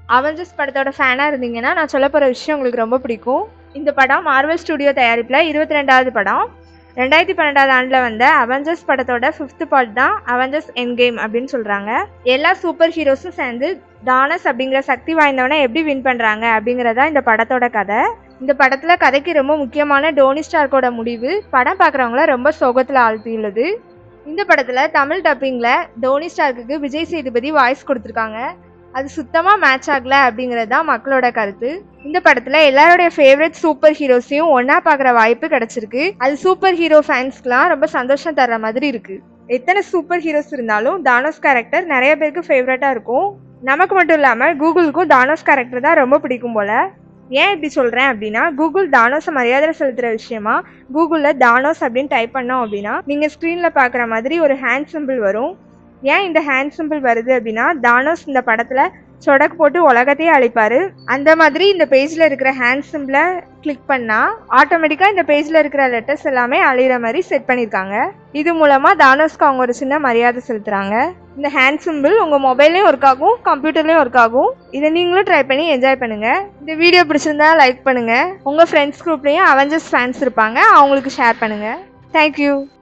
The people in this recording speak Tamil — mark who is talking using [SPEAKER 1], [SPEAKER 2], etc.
[SPEAKER 1] அவெஞ்சர்ஸ் படத்தோட ஃபேனாக இருந்தீங்கன்னா நான் சொல்ல போகிற விஷயம் உங்களுக்கு ரொம்ப பிடிக்கும் இந்த படம் மார்வல் ஸ்டுடியோ தயாரிப்பில் இருபத்தி ரெண்டாவது படம் ரெண்டாயிரத்தி பன்னெண்டாவது ஆண்டில் வந்த அவெஞ்சர்ஸ் படத்தோட ஃபிஃப்த் பார்ட் தான் அவெஞ்சர்ஸ் என் கேம் அப்படின்னு சொல்கிறாங்க எல்லா சூப்பர் ஹீரோஸும் சேர்ந்து டானஸ் அப்படிங்கிற சக்தி வாய்ந்தவனை எப்படி வின் பண்ணுறாங்க அப்படிங்கிறதா இந்த படத்தோட கதை இந்த படத்தில் கதைக்கு ரொம்ப முக்கியமான டோனி ஸ்டார்க்கோட முடிவு படம் பார்க்குறவங்கள ரொம்ப சோகத்தில் ஆழ்த்தியுள்ளது இந்த படத்தில் தமிழ் டப்பிங்கில் டோனி ஸ்டார்க்குக்கு விஜய் சேதுபதி வாய்ஸ் கொடுத்துருக்காங்க அது சுத்தமாக மேட்ச் ஆகல அப்படிங்கிறது தான் மக்களோட கருத்து இந்த படத்தில் எல்லாருடைய ஃபேவரட் சூப்பர் ஹீரோஸையும் ஒன்றா பார்க்குற வாய்ப்பு கிடச்சிருக்கு அது சூப்பர் ஹீரோ ஃபேன்ஸ்க்குலாம் ரொம்ப சந்தோஷம் தர்ற மாதிரி இருக்குது எத்தனை சூப்பர் ஹீரோஸ் இருந்தாலும் தானோஸ் கேரக்டர் நிறைய பேருக்கு ஃபேவரட்டாக இருக்கும் நமக்கு மட்டும் இல்லாமல் கூகுளுக்கும் தானோஸ் கேரக்டர் தான் ரொம்ப பிடிக்கும் போல் ஏன் இப்படி சொல்கிறேன் அப்படின்னா கூகுள் தானோஸை மரியாதை செலுத்துகிற விஷயமா கூகுளில் தானோஸ் அப்படின்னு டைப் பண்ணோம் அப்படின்னா நீங்கள் ஸ்க்ரீனில் பார்க்குற மாதிரி ஒரு ஹேண்ட் சிம்பிள் வரும் ஏன் இந்த ஹேண்ட் சிம்பிள் வருது அப்படின்னா தானோஸ் இந்த படத்தில் சொடக்கு போட்டு உலகத்தையே அழிப்பார் அந்த மாதிரி இந்த பேஜில் இருக்கிற ஹேண்ட் சிம்பிளை கிளிக் பண்ணால் ஆட்டோமேட்டிக்காக இந்த பேஜில் இருக்கிற லெட்டர்ஸ் எல்லாமே அழிகிற மாதிரி செட் பண்ணியிருக்காங்க இது மூலமாக தானோஸ்க்கு அவங்க ஒரு சின்ன மரியாதை செலுத்துகிறாங்க இந்த ஹேண்ட் சிம்பிள் உங்கள் மொபைல்லையும் ஒர்க் ஆகும் கம்ப்யூட்டர்லேயும் ஒர்க் ஆகும் இதை நீங்களும் ட்ரை பண்ணி என்ஜாய் பண்ணுங்கள் இந்த வீடியோ பிடிச்சிருந்தா லைக் பண்ணுங்கள் உங்கள் ஃப்ரெண்ட்ஸ் குரூப்லேயும் அவெஞ்சர்ஸ் ஃபேன்ஸ் இருப்பாங்க அவங்களுக்கு ஷேர் பண்ணுங்கள் தேங்க்யூ